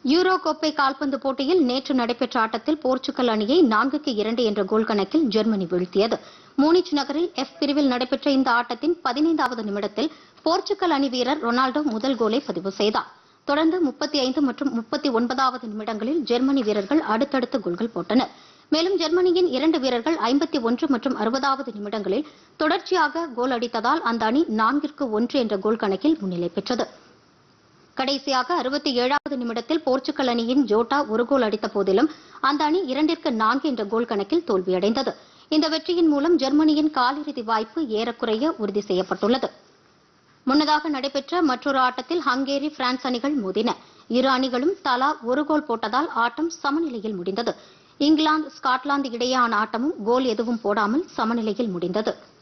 euro கோப்பை கால்பந்து போட்டியில் நேற்று நடைபெற்ற ஆட்டத்தில் போர்ச்சுகல் அணியை நான்குக்கு இரண்டு என்ற கோல் கணக்கில் ஜெர்மனி வீழ்த்தியது மூனிச் நகரில் எஃப் பிரிவில் நடைபெற்ற இந்த ஆட்டத்தின் பதினைந்தாவது நிமிடத்தில் போர்ச்சுகல் அணி வீரர் ரொனால்டோ முதல் கோலை பதிவு செய்தார் தொடர்ந்து முப்பத்தி ஐந்து மற்றும் முப்பத்தி ஒன்பதாவது நிமிடங்களில் ஜெர்மனி வீரர்கள் அடுத்தடுத்து கோல்கள் போட்டனர் மேலும் ஜெர்மனியின் இரண்டு வீரர்கள் ஐம்பத்தி ஒன்று மற்றும் அறுபதாவது நிமிடங்களில் தொடர்ச்சியாக கோல் அடித்ததால் அந்த அணி நான்கிற்கு ஒன்று என்ற கோல் கணக்கில் முன்னிலை பெற்றது கடைசியாக அறுபத்தி ஏழாவது நிமிடத்தில் போர்ச்சுகல் அணியின் ஜோட்டா ஒரு கோல் அடித்த போதிலும் அந்த அணி இரண்டிற்கு நான்கு என்ற கோல் கணக்கில் தோல்வியடைந்தது இந்த வெற்றியின் மூலம் ஜெர்மனியின் காலிறுதி வாய்ப்பு ஏறக்குறைய உறுதி செய்யப்பட்டுள்ளது முன்னதாக நடைபெற்ற மற்றொரு ஆட்டத்தில் ஹங்கேரி பிரான்ஸ் அணிகள் மோதின இரு அணிகளும் தலா ஒரு கோல் போட்டதால் ஆட்டம் சமநிலையில் முடிந்தது இங்கிலாந்து ஸ்காட்லாந்து இடையேயான ஆட்டமும் கோல் எதுவும் போடாமல் சமநிலையில் முடிந்தது